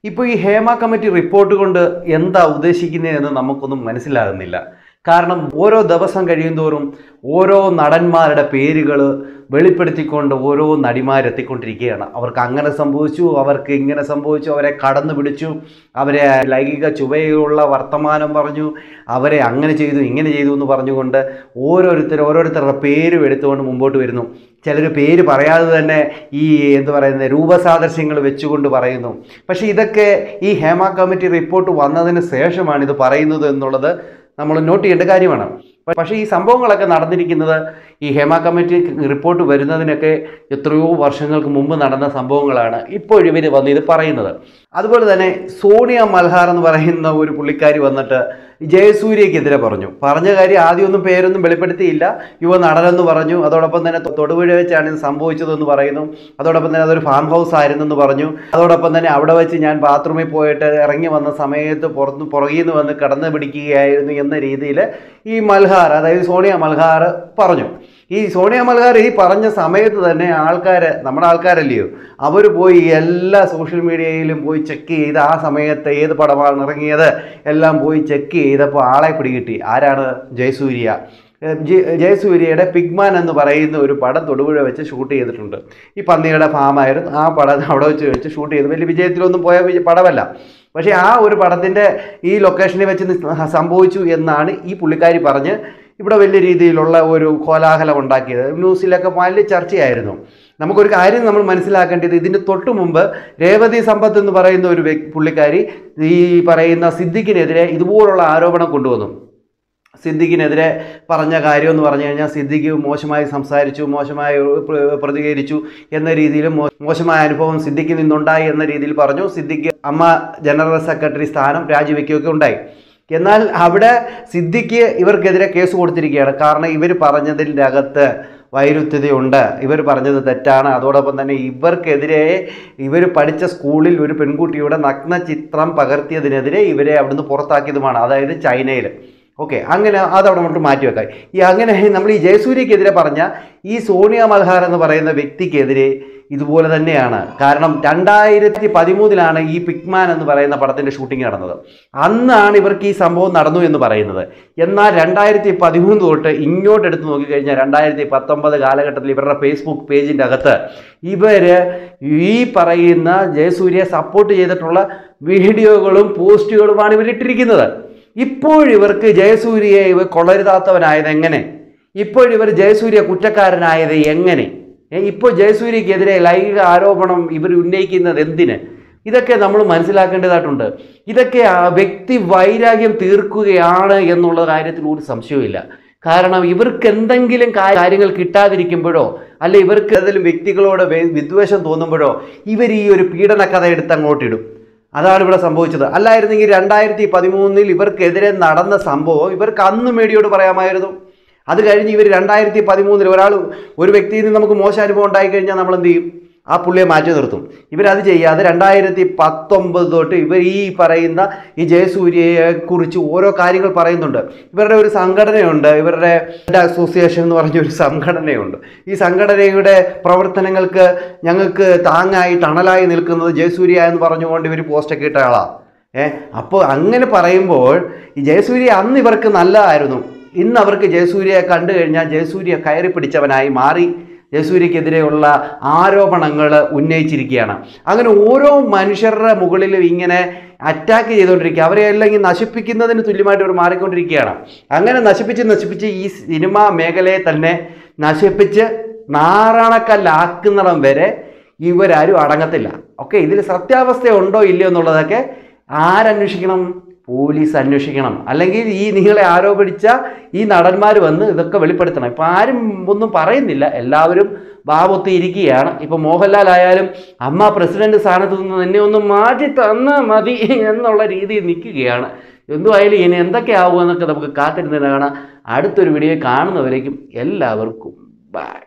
ഇപ്പോൾ ഈ Hema committee report കൊണ്ട് എന്താ ഉദ്ദേശിക്കുന്നതെന്ന് നമുക്കൊന്നും മനസ്സിലാകുന്നില്ല കാരണം ഓരോ ദിവസം കഴിയുന്തോറും ഓരോ നടന്മാരുടെ പേരുകൾ വെളിപ്പെടുത്തിക്കൊണ്ട് ഓരോ നടിമാരെത്തിക്കൊണ്ടിരിക്കുകയാണ് അവർക്ക് അങ്ങനെ സംഭവിച്ചു അവർക്ക് ഇങ്ങനെ സംഭവിച്ചു അവരെ കടന്നു പിടിച്ചു അവരെ ലൈംഗിക ചുവയുള്ള വർത്തമാനം പറഞ്ഞു അവരെ അങ്ങനെ ചെയ്തു ഇങ്ങനെ ചെയ്തു എന്ന് പറഞ്ഞുകൊണ്ട് ഓരോരുത്തർ ഓരോരുത്തരുടെ പേരും എടുത്തുകൊണ്ട് മുമ്പോട്ട് വരുന്നു ചിലർ പേര് പറയാതെ തന്നെ ഈ എന്ത് പറയുന്നത് രൂപസാദൃശ്യങ്ങൾ വെച്ചുകൊണ്ട് പറയുന്നു പക്ഷേ ഇതൊക്കെ ഈ ഹേമ കമ്മിറ്റി റിപ്പോർട്ട് വന്നതിന് ശേഷമാണ് ഇത് പറയുന്നത് എന്നുള്ളത് നമ്മൾ നോട്ട് ചെയ്യേണ്ട കാര്യമാണ് പക്ഷേ ഈ സംഭവങ്ങളൊക്കെ നടന്നിരിക്കുന്നത് ഈ ഹേമ കമ്മിറ്റി റിപ്പോർട്ട് വരുന്നതിനൊക്കെ എത്രയോ വർഷങ്ങൾക്ക് മുമ്പ് നടന്ന സംഭവങ്ങളാണ് ഇപ്പോഴിവർ വന്ന് ഇത് പറയുന്നത് അതുപോലെ തന്നെ സോണിയ മൽഹാർ എന്ന് പറയുന്ന ഒരു പുള്ളിക്കാരി വന്നിട്ട് ജയസൂര്യക്കെതിരെ പറഞ്ഞു പറഞ്ഞ കാര്യം ആദ്യമൊന്നും പേരൊന്നും വെളിപ്പെടുത്തിയില്ല യുവ നടനെന്ന് പറഞ്ഞു അതോടൊപ്പം തന്നെ തൊടുപുഴ വെച്ചാണ് ഇത് സംഭവിച്ചതെന്ന് പറയുന്നു അതോടൊപ്പം തന്നെ അതൊരു ഫാം ഹൗസ് ആയിരുന്നെന്ന് പറഞ്ഞു അതോടൊപ്പം തന്നെ അവിടെ വെച്ച് ഞാൻ ബാത്റൂമിൽ പോയിട്ട് ഇറങ്ങി വന്ന സമയത്ത് പുറത്ത് പുറകിൽ നിന്ന് വന്ന് കടന്നു പിടിക്കുകയായിരുന്നു എന്ന രീതിയിൽ ഈ മൽഹാർ അതായത് സോണിയ മൽഹാർ പറഞ്ഞു ഈ സോണിയ മൽഹാർ ഈ പറഞ്ഞ സമയത്ത് തന്നെ ആൾക്കാർ നമ്മുടെ ആൾക്കാരല്ലയോ അവർ പോയി എല്ലാ സോഷ്യൽ മീഡിയയിലും പോയി ചെക്ക് ചെയ്ത് ആ സമയത്ത് ഏത് പടമാണ് ഇറങ്ങിയത് എല്ലാം പോയി ചെക്ക് ചെയ്തപ്പോൾ ആളെ പിടികിട്ടി ആരാണ് ജയസൂര്യ ഏഹ് ജയ- ജയസൂര്യയുടെ പിഗ്മാൻ എന്ന് പറയുന്ന ഒരു പടം തൊടുപുഴ വെച്ച് ഷൂട്ട് ചെയ്തിട്ടുണ്ട് ഈ പന്നിയുടെ ഫാമായിരുന്നു ആ പടം അവിടെ വെച്ച് വെച്ച് ഷൂട്ട് ചെയ്തു വലിയ വിജയത്തിലൊന്നും പോയ വിജ- പടമല്ല പക്ഷേ ആ ഒരു പടത്തിൻ്റെ ഈ ലൊക്കേഷനിൽ വെച്ച് നി- സംഭവിച്ചു എന്നാണ് ഈ പുള്ളിക്കാരി പറഞ്ഞ് ഇവിടെ വലിയ രീതിയിലുള്ള ഒരു കോലാഹലം ഉണ്ടാക്കിയത് ന്യൂസിലൊക്കെ വലിയ ചർച്ചയായിരുന്നു നമുക്കൊരു കാര്യം നമ്മൾ മനസ്സിലാക്കേണ്ടത് ഇതിന് തൊട്ട് മുമ്പ് രേവതി സമ്പത്ത് എന്ന് പറയുന്ന ഒരു വ്യക്തി പുള്ളിക്കാരി ഈ പറയുന്ന സിദ്ദിഖിനെതിരെ ഇതുപോലുള്ള ആരോപണം കൊണ്ടുവന്നു സിദ്ദിഖിനെതിരെ പറഞ്ഞ കാര്യം എന്ന് പറഞ്ഞു കഴിഞ്ഞാൽ സിദ്ദിഖ് മോശമായി സംസാരിച്ചു മോശമായി പ്ര- പ്രതികരിച്ചു എന്ന രീതിയിൽ മോ- മോശമായ അനുഭവം സിദ്ദിഖിൽ നിന്നുണ്ടായി എന്ന രീതിയിൽ പറഞ്ഞു സിദ്ദിഖ് അമ്മ ജനറൽ സെക്രട്ടറി സ്ഥാനം രാജിവെക്കുകയൊക്കെ ഉണ്ടായി എന്നാൽ അവിടെ സിദ്ദിഖ് ഇവർക്കെതിരെ കേസ് കൊടുത്തിരിക്കുകയാണ് കാരണം ഇവർ പറഞ്ഞതിൻ്റെ അകത്ത് വൈരുദ്ധ്യതയുണ്ട് ഇവർ പറഞ്ഞത് തെറ്റാണ് അതോടൊപ്പം തന്നെ ഇവർക്കെതിരെ ഇവർ പഠിച്ച സ്കൂളിൽ ഒരു പെൺകുട്ടിയുടെ നഗ്ന ചിത്രം പകർത്തിയതിനെതിരെ ഇവരെ അവിടുന്ന് പുറത്താക്കിയതുമാണ് അതായത് ചൈനയിൽ ഓക്കെ അങ്ങനെ അതവിടെ കൊണ്ട് മാറ്റി വെക്കാം ഈ അങ്ങനെ നമ്മൾ ഈ ജയസൂര്യക്കെതിരെ പറഞ്ഞ ഈ സോണിയ മൽഹാർ എന്ന് പറയുന്ന വ്യക്തിക്കെതിരെ ഇതുപോലെ തന്നെയാണ് കാരണം രണ്ടായിരത്തി പതിമൂന്നിലാണ് ഈ പിക്മാൻ എന്ന് പറയുന്ന പടത്തിൻ്റെ ഷൂട്ടിംഗ് നടന്നത് അന്നാണ് ഇവർക്ക് ഈ സംഭവം നടന്നു എന്ന് പറയുന്നത് എന്നാൽ രണ്ടായിരത്തി പതിമൂന്ന് തൊട്ട് ഇങ്ങോട്ട് എടുത്ത് നോക്കിക്കഴിഞ്ഞാൽ രണ്ടായിരത്തി പത്തൊമ്പത് കാലഘട്ടത്തിൽ ഇവരുടെ ഫേസ്ബുക്ക് പേജിൻ്റെ അകത്ത് ഇവർ ഈ പറയുന്ന ജയസൂര്യയെ സപ്പോർട്ട് ചെയ്തിട്ടുള്ള വീഡിയോകളും പോസ്റ്റുകളുമാണ് ഇവരിട്ടിരിക്കുന്നത് ഇപ്പോഴിവർക്ക് ജയസൂര്യയെ ഇവർ കൊളരുതാത്തവനായത് എങ്ങനെ ഇപ്പോഴിവർ ജയസൂര്യ കുറ്റക്കാരനായത് എങ്ങനെ ഏ, ഇപ്പോൾ ജയസൂര്യക്കെതിരെ ലൈംഗിക ആരോപണം ഇവർ ഉന്നയിക്കുന്നത് എന്തിന് ഇതൊക്കെ നമ്മൾ മനസ്സിലാക്കേണ്ടതായിട്ടുണ്ട് ഇതൊക്കെ ആ വ്യക്തി വൈരാഗ്യം തീർക്കുകയാണ് എന്നുള്ള കാര്യത്തിൽ ഒരു സംശയവുമില്ല കാരണം ഇവർക്ക് എന്തെങ്കിലും കാ- കാര്യങ്ങൾ കിട്ടാതിരിക്കുമ്പോഴോ അല്ലെ ഇവർക്ക് ഏതെങ്കിലും വ്യക്തികളോട് വേ- വിദ്വേഷം തോന്നുമ്പോഴോ ഇവർ ഈ ഒരു പീഡന കഥ എടുത്ത് അങ്ങോട്ടിടും അതാണ് ഇവിടെ സംഭവിച്ചത് അല്ലായിരുന്നെങ്കിൽ രണ്ടായിരത്തി പതിമൂന്നിൽ ഇവർക്കെതിരെ നടന്ന സംഭവം ഇവർക്ക് അന്ന് മീഡിയയോട് പറയാമായിരുന്നു അത് കഴിഞ്ഞ് ഇവർ രണ്ടായിരത്തി പതിമൂന്നിൽ ഒരാൾ ഒരു വ്യക്തിയിൽ നിന്ന് നമുക്ക് മോശം അനുഭവം ഉണ്ടായി കഴിഞ്ഞാൽ നമ്മൾ എന്ത് ചെയ്യും ആ പുള്ളിയെ മാറ്റി നിർത്തും ഇവരത് ചെയ്യാതെ രണ്ടായിരത്തി പത്തൊമ്പത് തൊട്ട് ഇവർ ഈ പറയുന്ന ഈ ജയസൂര്യയെ കുറിച്ച് ഓരോ കാര്യങ്ങൾ പറയുന്നുണ്ട് ഇവരുടെ ഒരു സംഘടനയുണ്ട് ഇവരുടെ അസോസിയേഷൻ എന്ന് പറഞ്ഞ ഒരു സംഘടനയുണ്ട് ഈ സംഘടനയുടെ പ്രവർത്തനങ്ങൾക്ക് ഞങ്ങൾക്ക് താങ്ങായി തണലായി നിൽക്കുന്നത് ജയസൂര്യ എന്ന് പറഞ്ഞുകൊണ്ട് ഇവർ പോസ്റ്റൊക്കെ ഇട്ട ആളാണ് ഏ അപ്പോൾ അങ്ങനെ പറയുമ്പോൾ ഈ ജയസൂര്യ അന്ന് ഇവർക്ക് നല്ലതായിരുന്നു ഇന്ന് അവർക്ക് ജയസൂര്യയെ കണ്ടു കഴിഞ്ഞാൽ ജയസൂര്യ കയറി പിടിച്ചവനായി മാറി ജയസൂര്യക്കെതിരെയുള്ള ആരോപണങ്ങൾ ഉന്നയിച്ചിരിക്കുകയാണ് അങ്ങനെ ഓരോ മനുഷ്യരുടെ മുകളിലും ഇങ്ങനെ അറ്റാക്ക് ചെയ്തുകൊണ്ടിരിക്കുക അവരെ എല്ലാം ഇങ്ങനെ നശിപ്പിക്കുന്നതിന് തുല്യമായിട്ട് ഇവർ മാറിക്കൊണ്ടിരിക്കുകയാണ് അങ്ങനെ നശിപ്പിച്ച് നശിപ്പിച്ച് ഈ സിനിമാ മേഖലയെ തന്നെ നശിപ്പിച്ച് നാറാണക്കല്ലാക്കുന്നിടം വരെ ഇവരാരും അടങ്ങത്തില്ല ഓക്കെ ഇതിൽ സത്യാവസ്ഥ ഉണ്ടോ ഇല്ലയോ എന്നുള്ളതൊക്കെ ആരന്വേഷിക്കണം പോലീസ് അന്വേഷിക്കണം അല്ലെങ്കിൽ ഈ നിങ്ങളെ ആരോപിച്ച ഈ നടന്മാർ വന്ന് ഇതൊക്കെ വെളിപ്പെടുത്തണം ഇപ്പം ആരും ഒന്നും പറയുന്നില്ല എല്ലാവരും ബാബൊത്തി ഇരിക്കുകയാണ് ഇപ്പം മോഹൻലാൽ ആയാലും അമ്മ പ്രസിഡന്റ് സ്ഥാനത്ത് നിന്ന് എന്നെ ഒന്ന് മാറ്റി തന്നാൽ മതി എന്നുള്ള രീതിയിൽ നിൽക്കുകയാണ് എന്തുമായാലും ഇനി എന്തൊക്കെ ആവുമെന്നൊക്കെ നമുക്ക് കാത്തിരുന്ന് കാണാം അടുത്തൊരു വീഡിയോ കാണുന്നവരേക്കും എല്ലാവർക്കും ബൈ